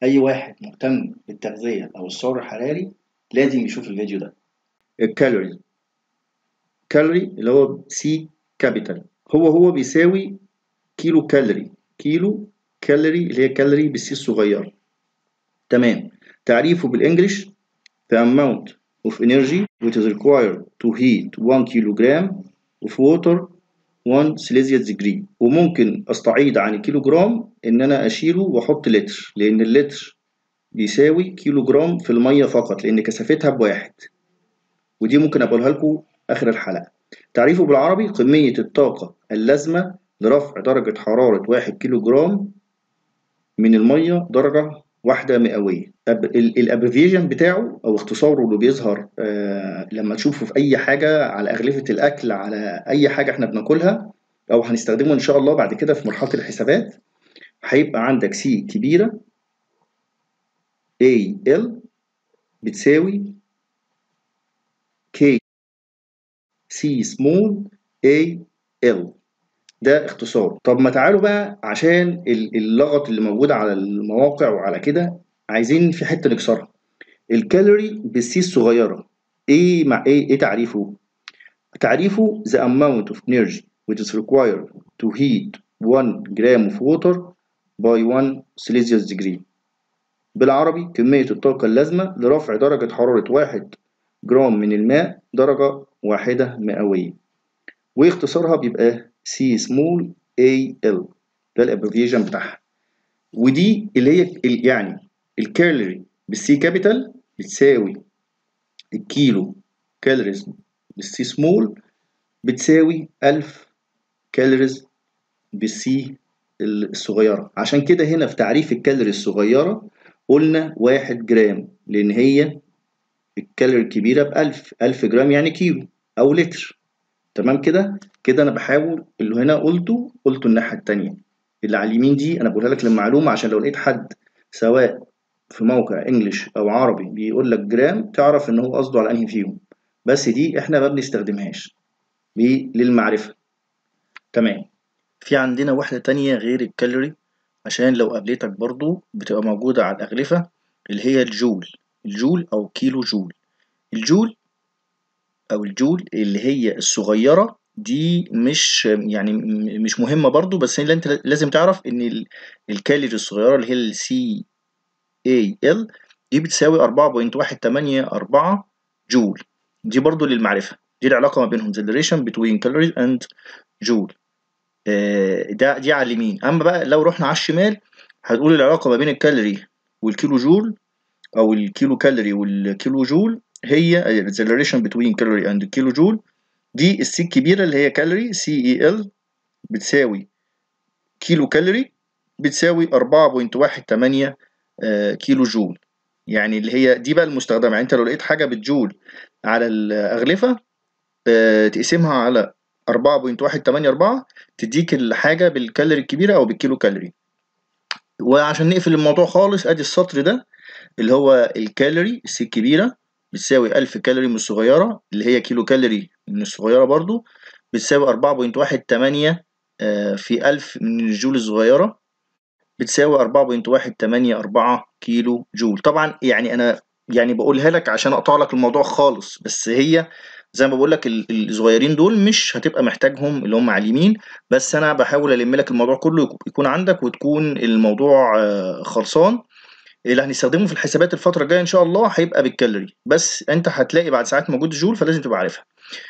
اي واحد مهتم بالتغذيه او السعر الحراري لازم يشوف الفيديو ده الكالوري كالوري اللي هو سي كابيتال هو هو بيساوي كيلو كالوري كيلو كالوري اللي هي كالوري بالسي الصغيره تمام تعريفه بالانجلش the amount of energy which is required to heat 1 kilogram of water 1 celsius degree وممكن استعيض عن الكيلو جرام ان انا اشيله واحط لتر لان اللتر بيساوي كيلو جرام في الميه فقط لان كثافتها بواحد ودي ممكن اقولها لكم اخر الحلقه تعريفه بالعربي كميه الطاقه اللازمه لرفع درجه حراره 1 كيلو جرام من الميه درجه واحدة مئوية الابريفيشن بتاعه او اختصاره اللي بيظهر آه لما تشوفه في اي حاجة على اغلفة الاكل على اي حاجة احنا بناكلها او هنستخدمه ان شاء الله بعد كده في مرحلة الحسابات هيبقى عندك سي كبيرة A L بتساوي K C small A L ده اختصار طب ما تعالوا بقى عشان اللغط اللي موجود على المواقع وعلى كده عايزين في حته نكسرها الكالوري بالسي الصغيره ايه مع ايه ايه تعريفه تعريفه the amount of energy which is required to heat 1 gram of water by 1 celsius degree بالعربي كمية الطاقة اللازمة لرفع درجة حرارة 1 جرام من الماء درجة واحدة مئوية واختصارها بيبقى سي سمول اي ال ده الابريفيشن بتاعها ودي اللي هي يعني الكالوري بالسي كابيتال بتساوي الكيلو كالوريز بالسي سمول بتساوي 1000 كالوريز بالسي الصغيرة عشان كده هنا في تعريف الكالوري الصغيرة قلنا واحد جرام لأن هي الكالوري الكبيرة بألف ألف جرام يعني كيلو أو لتر تمام كده كده انا بحاول اللي هنا قلته قلته الناحيه التانية اللي على اليمين دي انا بقولها لك للمعلومه عشان لو لقيت حد سواء في موقع انجليش او عربي بيقول لك جرام تعرف ان هو قصده على انهي فيهم بس دي احنا ما بنستخدمهاش للمعرفه تمام في عندنا واحده تانية غير الكالوري عشان لو قابلتك برضو بتبقى موجوده على الاغلفه اللي هي الجول الجول او كيلو جول الجول او الجول اللي هي الصغيره دي مش يعني مش مهمه برضو بس انت لازم تعرف ان الكالوري الصغيره اللي هي السي اي ال دي بتساوي 4.184 جول دي برضو للمعرفه دي العلاقه ما بينهم the relation between calories and جول ده دي على اليمين اما بقى لو رحنا على الشمال هتقول العلاقه ما بين الكالوري والكيلو جول او الكيلو كالوري والكيلو جول هي the relation between calorie and كيلو جول دي السي الكبيرة اللي هي كالوري سي اي ال بتساوي كيلو كالوري بتساوي 4.18 آه كيلو جول يعني اللي هي دي بقى المستخدمة يعني انت لو لقيت حاجة بتجول على الأغلفة آه تقسمها على 4.184 تديك الحاجة بالكالوري الكبيرة أو بالكيلو كالوري وعشان نقفل الموضوع خالص ادي السطر ده اللي هو الكالوري السي الكبيرة بتساوي 1000 كالوري من الصغيرة اللي هي كيلو كالوري من الصغيرة برضو بتساوي 4.18 في 1000 من الجول الصغيرة بتساوي 4.184 كيلو جول طبعا يعني أنا يعني بقولها لك عشان أقطع لك الموضوع خالص بس هي زي ما بقول لك الصغيرين دول مش هتبقى محتاجهم اللي هم على اليمين بس أنا بحاول ألم لك الموضوع كله يكون عندك وتكون الموضوع خلصان اللي هنستخدمه في الحسابات الفترة الجاية إن شاء الله هيبقى بالكالوري بس أنت هتلاقي بعد ساعات موجود جول فلازم تبقى عارفها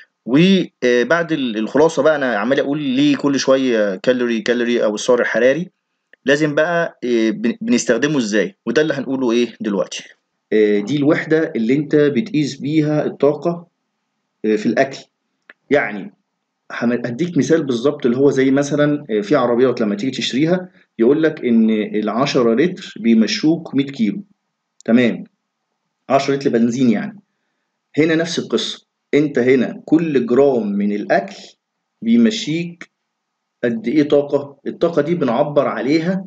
وبعد الخلاصة بقى أنا عمال أقول ليه كل شوية كالوري كالوري أو السعر الحراري لازم بقى بنستخدمه إزاي وده اللي هنقوله إيه دلوقتي دي الوحدة اللي أنت بتقيس بيها الطاقة في الأكل يعني هديك مثال بالظبط اللي هو زي مثلا في عربيات لما تيجي تشتريها يقول لك ان ال 10 لتر بيمشوك 100 كيلو تمام 10 لتر بنزين يعني هنا نفس القصه انت هنا كل جرام من الاكل بيمشيك قد ايه طاقه الطاقه دي بنعبر عليها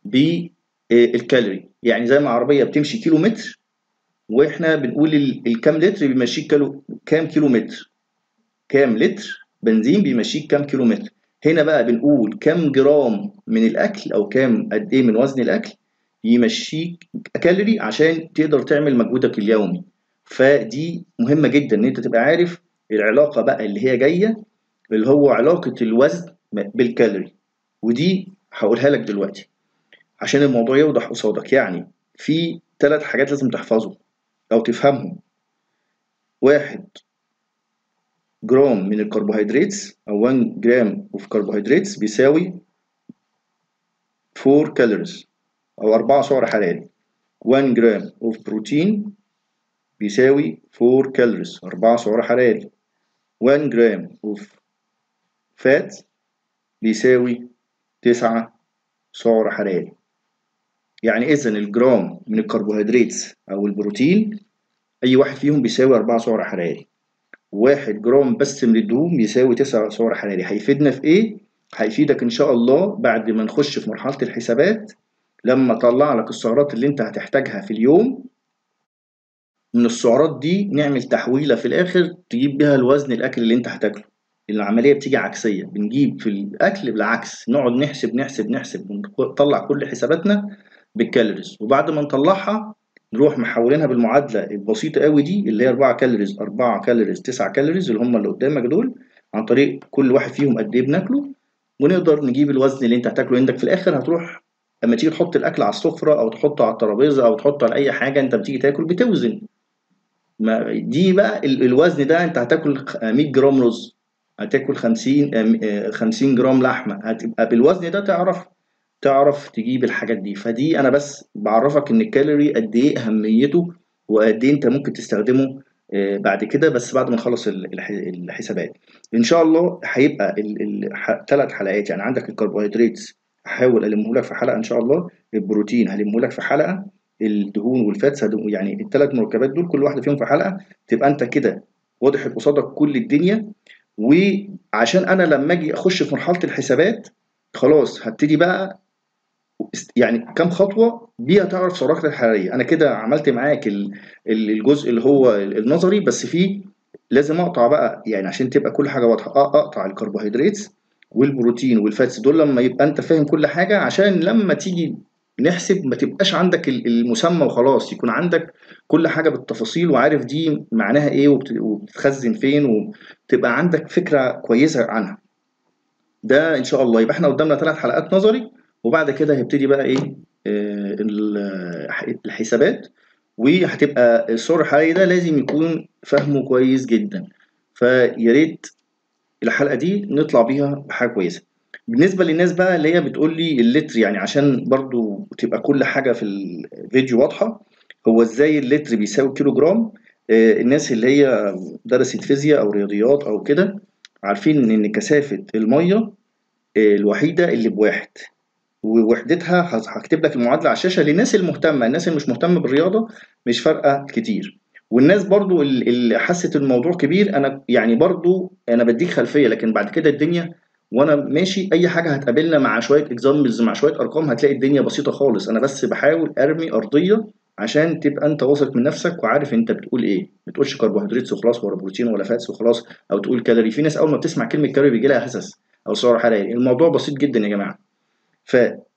بالكالوري يعني زي ما عربيه بتمشي كيلو متر واحنا بنقول الكام لتر بيمشيك كيلو كام كيلو متر كام لتر بنزين بيمشيك كام كيلو متر هنا بقى بنقول كام جرام من الاكل او كام قد ايه من وزن الاكل يمشيك كالوري عشان تقدر تعمل مجهودك اليومي فدي مهمه جدا ان انت تبقى عارف العلاقه بقى اللي هي جايه اللي هو علاقه الوزن بالكالوري ودي هقولها لك دلوقتي عشان الموضوع يوضح قصادك يعني في ثلاث حاجات لازم تحفظهم او تفهمهم واحد جرام من الكربوهيدرات او 1 جرام اوف كربوهيدرات بيساوي 4 كالوريز او 4 سعر حراري 1 جرام اوف بروتين بيساوي 4 كالوريز 4 سعر حراري 1 جرام اوف فات بيساوي 9 سعر حراري يعني اذا الجرام من الكربوهيدرات او البروتين اي واحد فيهم بيساوي 4 سعر حراري واحد جرام بس من الدهون بيساوي 9 سعر حراري هيفيدنا في ايه هيفيدك ان شاء الله بعد ما نخش في مرحله الحسابات لما اطلع لك السعرات اللي انت هتحتاجها في اليوم من السعرات دي نعمل تحويله في الاخر تجيب بيها الوزن الاكل اللي انت هتاكله العمليه بتيجي عكسيه بنجيب في الاكل بالعكس نقعد نحسب نحسب نحسب ونطلع كل حساباتنا بالكالوريز وبعد ما نطلعها نروح محولينها بالمعادله البسيطه قوي دي اللي هي 4 كالوريز 4 كالوريز 9 كالوريز اللي هم اللي قدامك دول عن طريق كل واحد فيهم قد ايه بناكله ونقدر نجيب الوزن اللي انت هتاكله عندك في الاخر هتروح اما تيجي تحط الاكل على السفره او تحطه على الترابيزه او تحطه على اي حاجه انت بتيجي تاكل بتوزن ما دي بقى الوزن ده انت هتاكل 100 جرام رز هتاكل 50 50 جرام لحمه هتبقى بالوزن ده تعرف تعرف تجيب الحاجات دي فدي انا بس بعرفك ان الكالوري قد ايه اهميته وقد ايه انت ممكن تستخدمه بعد كده بس بعد ما نخلص الحسابات ان شاء الله هيبقى الثلاث حلقات يعني عندك الكربوهيدرات هحاول المه لك في حلقه ان شاء الله البروتين هلمه لك في حلقه الدهون والفاتس يعني الثلاث مركبات دول كل واحده فيهم في حلقه تبقى انت كده واضح قصادك كل الدنيا وعشان انا لما اجي اخش في مرحله الحسابات خلاص هبتدي بقى يعني كام خطوه بيها تعرف سعراتك الحراريه انا كده عملت معاك الجزء اللي هو النظري بس فيه لازم اقطع بقى يعني عشان تبقى كل حاجه واضحه اقطع الكربوهيدرات والبروتين والفاتس دول لما يبقى انت فاهم كل حاجه عشان لما تيجي نحسب ما تبقاش عندك المسمى وخلاص يكون عندك كل حاجه بالتفاصيل وعارف دي معناها ايه وبتتخزن فين وتبقى عندك فكره كويسه عنها ده ان شاء الله يبقى احنا قدامنا ثلاث حلقات نظري وبعد كده هيبتدي بقى ايه آه الحسابات وهتبقى السعر الحراري ده لازم يكون فهمه كويس جدا فيا ريت الحلقه دي نطلع بيها بحاجه كويسه بالنسبه للناس بقى اللي هي بتقول لي اللتر يعني عشان برضو تبقى كل حاجه في الفيديو واضحه هو ازاي اللتر بيساوي كيلو جرام آه الناس اللي هي درست فيزياء او رياضيات او كده عارفين ان كثافه الميه آه الوحيده اللي بواحد ووحدتها هكتب لك المعادله على الشاشه للناس المهتمه الناس اللي مش مهتمه بالرياضه مش فارقه كتير والناس برضو اللي حست الموضوع كبير انا يعني برضو انا بديك خلفيه لكن بعد كده الدنيا وانا ماشي اي حاجه هتقابلنا مع شويه اكزامبلز مع شويه ارقام هتلاقي الدنيا بسيطه خالص انا بس بحاول ارمي ارضيه عشان تبقى انت واثق من نفسك وعارف انت بتقول ايه ما تقولش كربوهيدرات وخلاص ولا بروتين ولا فاتس وخلاص او تقول كالوري في ناس اول ما بتسمع كلمه كالوري بيجي لها هسس او سعر حراري الموضوع بسيط جدا يا جماعه ف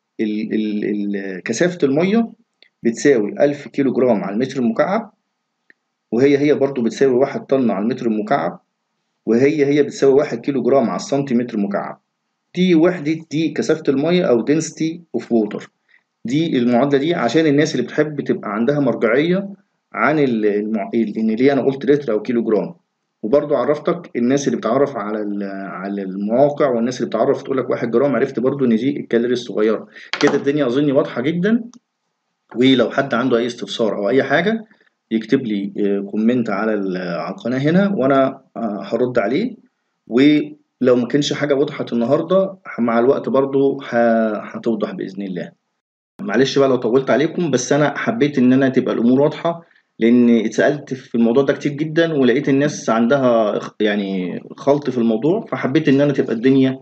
كثافه الميه بتساوي 1000 كيلو جرام على المتر المكعب وهي هي برضو بتساوي 1 طن على المتر المكعب وهي هي بتساوي 1 كيلو جرام على السنتيمتر مكعب دي وحدة دي كثافة المية أو density of water دي المعادلة دي عشان الناس اللي بتحب تبقى عندها مرجعية عن المع... إن ليه أنا قلت لتر أو كيلو جرام وبرضو عرفتك الناس اللي بتعرف على على المواقع والناس اللي بتعرف تقول لك 1 جرام عرفت برضو إن دي الكالوري الصغيرة كده الدنيا أظن واضحة جدا ولو حد عنده أي استفسار أو أي حاجة يكتب لي كومنت على على القناه هنا وانا هرد عليه ولو ما كانش حاجه وضحت النهارده مع الوقت برضو هتوضح باذن الله معلش بقى لو طولت عليكم بس انا حبيت ان انا تبقى الامور واضحه لان اتسالت في الموضوع ده كتير جدا ولقيت الناس عندها يعني خلط في الموضوع فحبيت ان انا تبقى الدنيا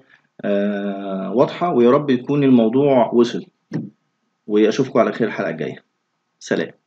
واضحه ويا رب يكون الموضوع وصل واشوفكم على خير الحلقه الجايه سلام